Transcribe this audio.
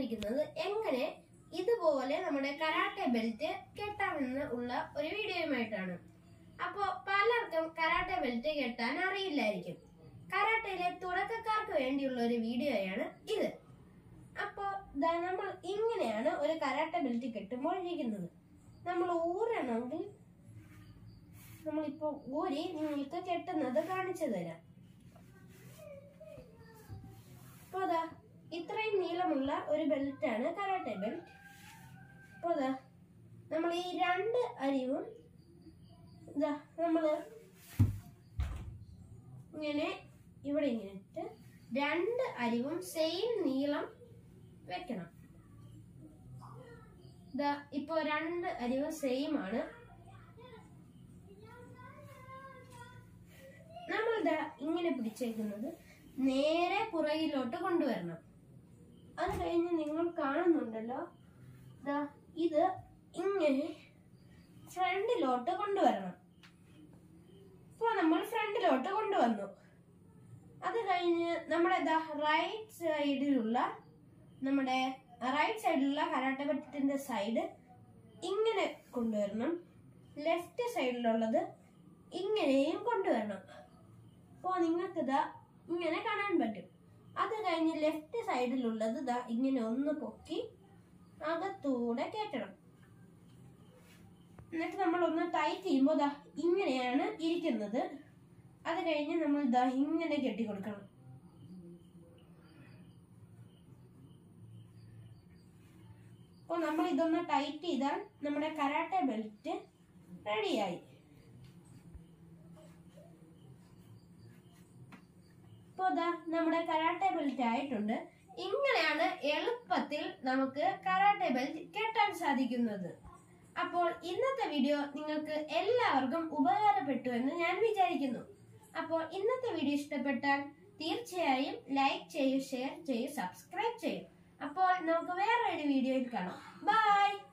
വന്നിരിക്കുന്നത് എങ്ങനെ ഇതുപോലെ നമ്മുടെ കരാട്ടെ ബെൽറ്റ് കെട്ടാമെന്ന് ഉള്ള ഒരു വീഡിയോയുമായിട്ടാണ് അപ്പോ പലർക്കും കരാട്ടെ ബെൽറ്റ് കെട്ടാൻ അറിയില്ലായിരിക്കും കരാട്ടയിലെ തുടക്കക്കാർക്ക് വേണ്ടിയുള്ള ഒരു വീഡിയോയാണ് ഇത് അപ്പോ ദാ നമ്മൾ ഇങ്ങനെയാണ് ഒരു കരാട്ടെ ബെൽറ്റ് കെട്ടുമ്പോൾ ഇരിക്കുന്നത് നമ്മൾ ഊരണമെങ്കിൽ നമ്മളിപ്പോ ഊരി നിങ്ങൾക്ക് കെട്ടുന്നത് കാണിച്ചു തരാം അപ്പൊ അതാ ഇത്രയും നീളമുള്ള ഒരു ബെൽറ്റ് ആണ് കരാട്ടെ ബെൽറ്റ് അപ്പൊ അതാ നമ്മൾ ഈ രണ്ട് അരിവും ഇതാ നമ്മള് ഇങ്ങനെ ഇവിടെ ഇങ്ങനെ ഇട്ട് രണ്ട് അരിവും സെയിം നീളം വെക്കണം ഇതാ ഇപ്പൊ രണ്ട് അരിവ് സെയിം ആണ് നമ്മൾ ഇതാ ഇങ്ങനെ പിടിച്ചേക്കുന്നത് നേരെ പുറകിലോട്ട് കൊണ്ടുവരണം അത് കഴിഞ്ഞ് നിങ്ങൾ കാണുന്നുണ്ടല്ലോ ദാ ഇത് ഇങ്ങനെ ഫ്രണ്ടിലോട്ട് കൊണ്ടുവരണം ഇപ്പൊ നമ്മൾ ഫ്രണ്ടിലോട്ട് കൊണ്ടുവന്നു അത് കഴിഞ്ഞ് നമ്മുടെ ദാ റൈറ്റ് സൈഡിലുള്ള നമ്മുടെ റൈറ്റ് സൈഡിലുള്ള കരാട്ട ബെൽറ്റിന്റെ സൈഡ് ഇങ്ങനെ കൊണ്ടുവരണം ലെഫ്റ്റ് സൈഡിലുള്ളത് ഇങ്ങനെയും കൊണ്ടുവരണം അപ്പോൾ നിങ്ങൾക്ക് ഇതാ ഇങ്ങനെ കാണാൻ പറ്റും അത് കഴിഞ്ഞ് ലെഫ്റ്റ് സൈഡിലുള്ളത് ഇതാ ഇങ്ങനെ ഒന്ന് പൊക്കി അകത്തൂടെ കയറ്റണം എന്നിട്ട് നമ്മൾ ഒന്ന് ടൈറ്റ് ചെയ്യുമ്പോൾ ദാ ഇങ്ങനെയാണ് ഇരിക്കുന്നത് അത് കഴിഞ്ഞ് നമ്മൾ ദാ ഇങ്ങനെ കെട്ടി കൊടുക്കണം അപ്പോൾ നമ്മൾ ഇതൊന്ന് ടൈറ്റ് ചെയ്താൽ നമ്മുടെ കരാട്ടെ ബെൽറ്റ് റെഡിയായി ഇപ്പോൾ ദാ നമ്മുടെ കരാട്ടെ ബെൽറ്റ് ആയിട്ടുണ്ട് ഇങ്ങനെയാണ് എളുപ്പത്തിൽ നമുക്ക് കരാട്ടെ ബെൽറ്റ് കെട്ടാൻ സാധിക്കുന്നത് അപ്പോൾ ഇന്നത്തെ വീഡിയോ നിങ്ങൾക്ക് എല്ലാവർക്കും ഉപകാരപ്പെട്ടു എന്ന് ഞാൻ വിചാരിക്കുന്നു അപ്പോൾ ഇന്നത്തെ വീഡിയോ ഇഷ്ടപ്പെട്ടാൽ തീർച്ചയായും ലൈക്ക് ചെയ്യൂ ഷെയർ ചെയ്യൂ സബ്സ്ക്രൈബ് ചെയ്യൂ അപ്പോൾ നമുക്ക് വേറൊരു വീഡിയോയിൽ കാണാം ബൈ